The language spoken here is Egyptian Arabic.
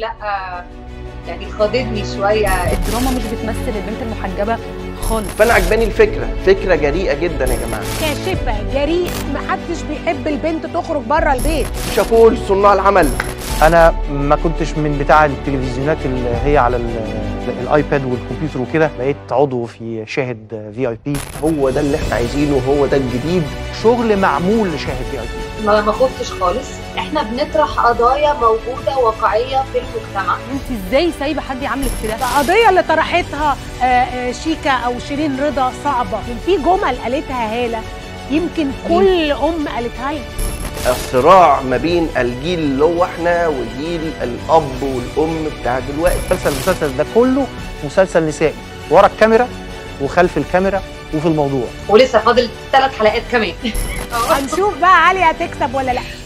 لا يعني خاضدني شويه الدراما مش بتمثل البنت المحجبه خالص فانا عجباني الفكره فكره جريئه جدا يا جماعه كاشفه جريء محدش بيحب البنت تخرج بره البيت شابوه لصناع العمل انا ما كنتش من بتاع التلفزيونات اللي هي على ال- الايباد والكمبيوتر وكده بقيت عضو في شاهد في اي بي هو ده اللي احنا عايزينه وهو ده الجديد شغل معمول لشاهد في اي بي ما ما خفتش خالص احنا بنطرح قضايا موجوده واقعيه في المجتمع انت ازاي سايبه حد يعاملك كده القضيه اللي طرحتها آه، آه، شيكا او شيرين رضا صعبه في جمل قالتها هاله يمكن كل ام قالتها لي الصراع ما بين الجيل اللي هو احنا والجيل الاب والام بتاع دلوقتي مسلسل المسلسل ده كله مسلسل نسائي ورا الكاميرا وخلف الكاميرا وفي الموضوع ولسه فاضل ثلاث حلقات كمان هنشوف بقى علي هتكسب ولا لا